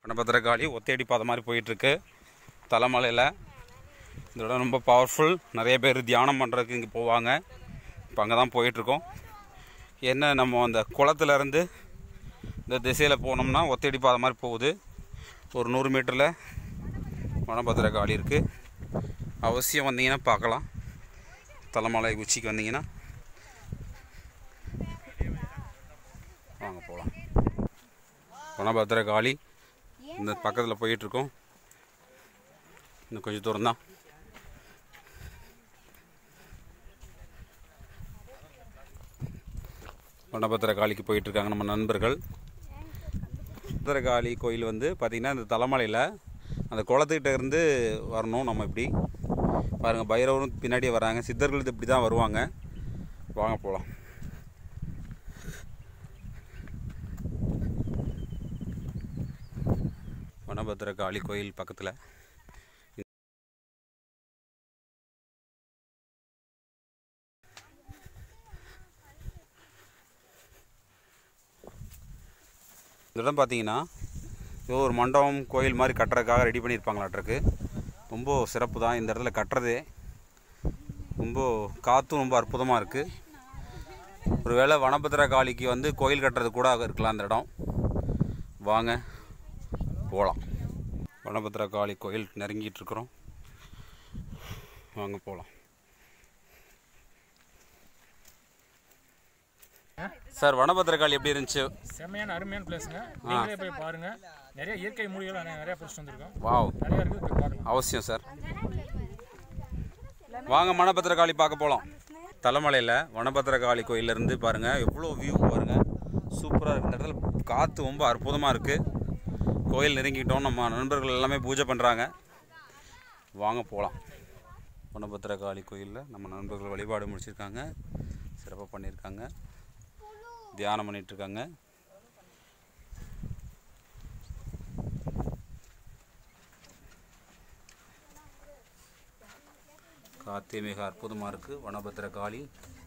வனபத்திரகாளி ஒத்தையடி பாதை மாதிரி போயிட்டுருக்கு தலைமலையில் இந்த இடம் ரொம்ப பவர்ஃபுல் நிறைய பேர் தியானம் பண்ணுறதுக்கு இங்கே போவாங்க இப்போ அங்கே தான் போயிட்டுருக்கோம் என்ன நம்ம அந்த குளத்துலேருந்து இந்த திசையில் போனோம்னா ஒத்தையடி பாதை மாதிரி போகுது ஒரு நூறு மீட்டரில் வனபத்திரகாளி இருக்குது அவசியம் வந்தீங்கன்னா பார்க்கலாம் தலைமலை உச்சிக்கு வந்தீங்கன்னா வாங்க போகலாம் வனபத்திரகாளி இந்த பக்கத்தில் போயிட்டுருக்கோம் இன்னும் கொஞ்சம் தூரம் தான் வனபத்திரகாளிக்கு போயிட்டுருக்காங்க நம்ம நண்பர்கள் பத்திரகாளி கோயில் வந்து பார்த்திங்கன்னா இந்த தலைமலையில் அந்த குளத்துக்கிட்ட இருந்து வரணும் நம்ம இப்படி பாருங்கள் பைரவரும் பின்னாடியே வராங்க சித்தர்கள் இப்படி தான் வருவாங்க வாங்க போகலாம் வனபத்திரகாளி கோயில் பக்கத்தில் இந்த இடம் பார்த்தீங்கன்னா இது ஒரு மண்டபம் கோயில் மாதிரி கட்டுறதுக்காக ரெடி பண்ணியிருப்பாங்களாட்ருக்கு ரொம்ப சிறப்பு தான் இந்த இடத்துல கட்டுறதே ரொம்ப காற்றும் ரொம்ப அற்புதமாக இருக்குது ஒருவேளை வனபத்திரகாளிக்கு வந்து கோயில் கட்டுறது கூட இருக்கலாம் அந்த இடம் வாங்க போகலாம் வனபத்திரகாளி கோயில் நெருங்கிட்டு இருக்கிறோம் வாங்க போகலாம் சார் வனபத்திரகாளி எப்படி இருந்துச்சு செம்மையான அருமையான பிளேஸுங்க நீங்களே போய் பாருங்க நிறைய இயற்கை மூலிகைகள் நிறைய நிறைய பிடிச்சிட்டு வந்திருக்கோம் வாவ் நிறைய இருக்குது போய் பார்க்கலாம் அவசியம் சார் வாங்க வனபத்திரகாளி பார்க்க போகலாம் தலைமலையில் வனபத்திரகாளி கோயிலேருந்து பாருங்கள் எவ்வளோ வியூ பாருங்கள் சூப்பராக இருக்குது இந்த இடத்துல காற்று ரொம்ப அற்புதமாக இருக்குது கோயில் நெருங்கிட்டோம் நம்ம நண்பர்கள் எல்லாமே பூஜை பண்ணுறாங்க வாங்க போகலாம் வனபத்திரகாளி கோயிலில் நம்ம நண்பர்கள் வழிபாடு முடிச்சிருக்காங்க சிறப்பாக பண்ணியிருக்காங்க தியானம் பண்ணிகிட்ருக்காங்க காற்றே மிக அற்புதமாக இருக்குது வனபத்திரகாளி